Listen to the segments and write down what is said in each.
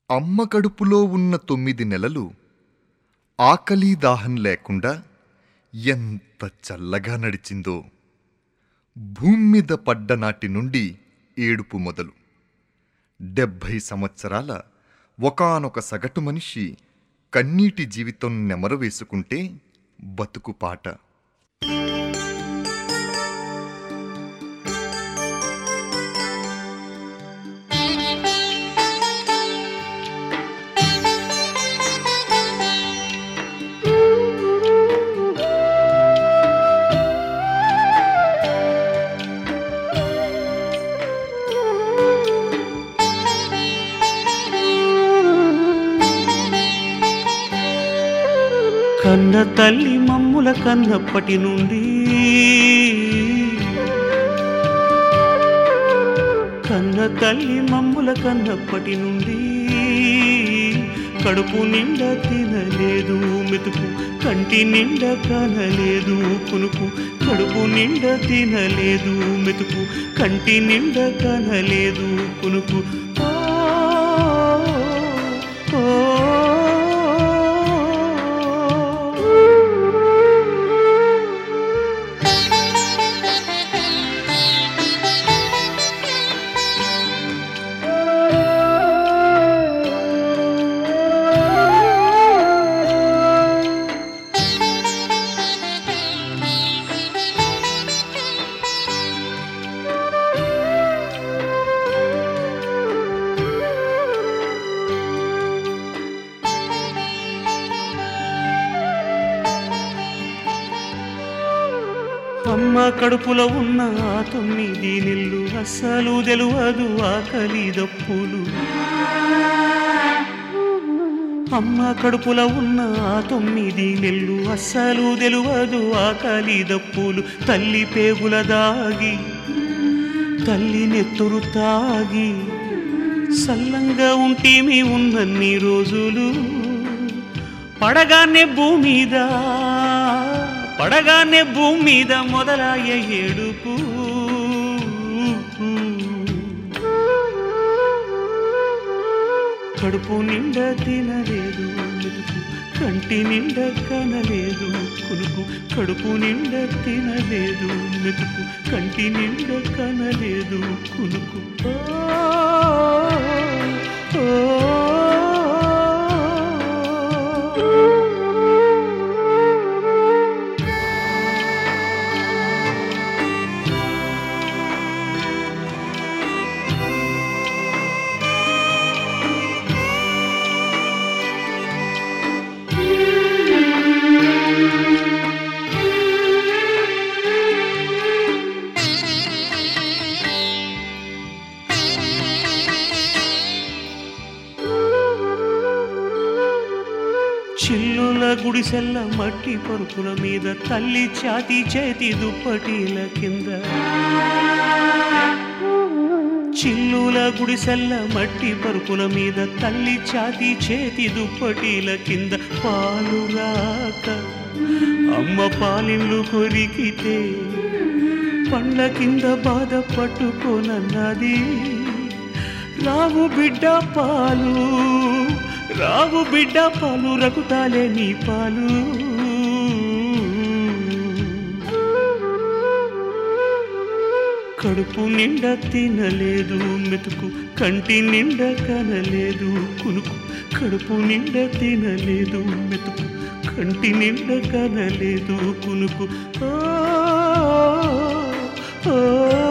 అమ్మ కడుపులో ఉన్న తొమ్మిది నెలలు ఆకలి దాహం లేకుండా ఎంత చల్లగా నడిచిందో భూమి మీద పడ్డ నాటి నుండి ఏడుపు మొదలు డెబ్భై సంవత్సరాల ఒకానొక సగటు మనిషి కన్నీటి జీవితం నెమరు వేసుకుంటే బతుకు పాట కన్న తల్లి మమ్ముల కన్నప్పటి నుండి కన్న తల్లి మమ్ముల కన్నప్పటి నుండి కడుపు నిండా తినలేదు మెతుకు కంటి నిండా కనలేదు కునుకు కడుపు నిండా తినలేదు మెతుకు కంటి నిండా కనలేదు కునుకు ఆ, ఓ, అమ్మ కడుపులో ఉన్న ఆ తొమ్మిది నెల్లు అస్సలు తెలువదు ఆకలి దప్పులు అమ్మ కడుపులో ఉన్న ఆ తొమ్మిది నెల్లు అస్సలు తెలువదు ఆకలి దప్పులు తల్లి పేగుల దాగి తల్లి నెత్తురు తాగి సల్లంగా ఉంటే మీ ఉన్నన్ని రోజులు పడగానే భూమి మీద పడగానే భూమి మీద మొదలయ్యే ఏడుపు కడుపు నిండా తినలేదు మెతుకు కంటి నిండా కనలేదు కునుకు కడుపు నిండా తినలేదు మెతుకు కంటి నిండా కనలేదు కునుకు ఆ, ఓ. చిల్లుల గుడిసెల్ల మట్టి పరుపుల మీద తల్లి ఛాతి చేతి దుప్పటీల కింద చిల్లుల గుడిసెల్ల మట్టి పరుపుల మీద తల్లి ఛాతి చేతి దుప్పటీల కింద పాలు రాక అమ్మ పాలిళ్ళు కొరికితే పండ్ల కింద బాధ పట్టుకోనన్నది రావు బిడ్డ పాలు రావు బిడ్డ పాలు రకుతాలే నీ పాలు కడుపు నిండా తినలేదు మెతుకు కంటి నిండా కనలేదు కునుకు కడుపు నిండా తినలేదు మెతుకు కంటి నిండా కనలేదు కునుకు ఆ, ఆ,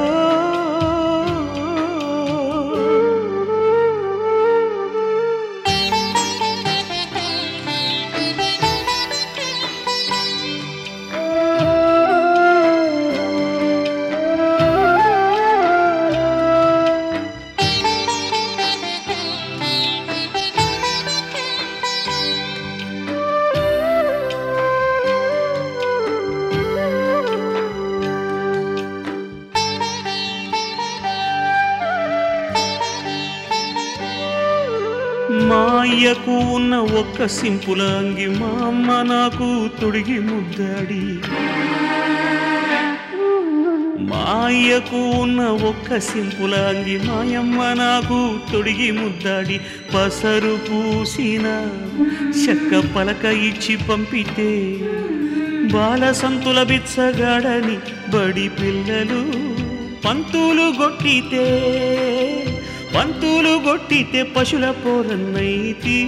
మా అయ్యకు ఉన్న ఒక్క సింపుల అంగి మా అమ్మ నాకు తొడిగి ముద్దాడి మా అయ్యకు ఉన్న ఒక్క సింపుల అంగి మాయమ్మ నాకు తొడిగి ముద్దాడి పసరు పూసిన చెక్క పలక ఇచ్చి పంపితే బాల సంతుల బిచ్చగాడని బడి పిల్లలు పంతులు గొట్టితే పంతులు గొట్టితే పశుల పోరన్నైతి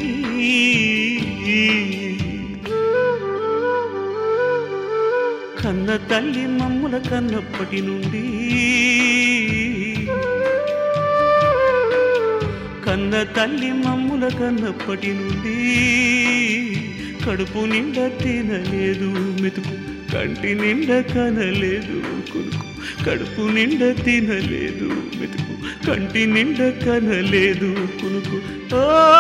కన్న తల్లి మమ్ముల కన్నప్పటి నుండి కన్న తల్లి మమ్ముల కన్నప్పటి నుండి కడుపు నిండా తినలేదు మెతుకు కంటి నిండా కనలేదు కొనుకు కడుపు నిండా తినలేదు మెతుకు కంటి నిండా కనలేదు కొనుకు ఓ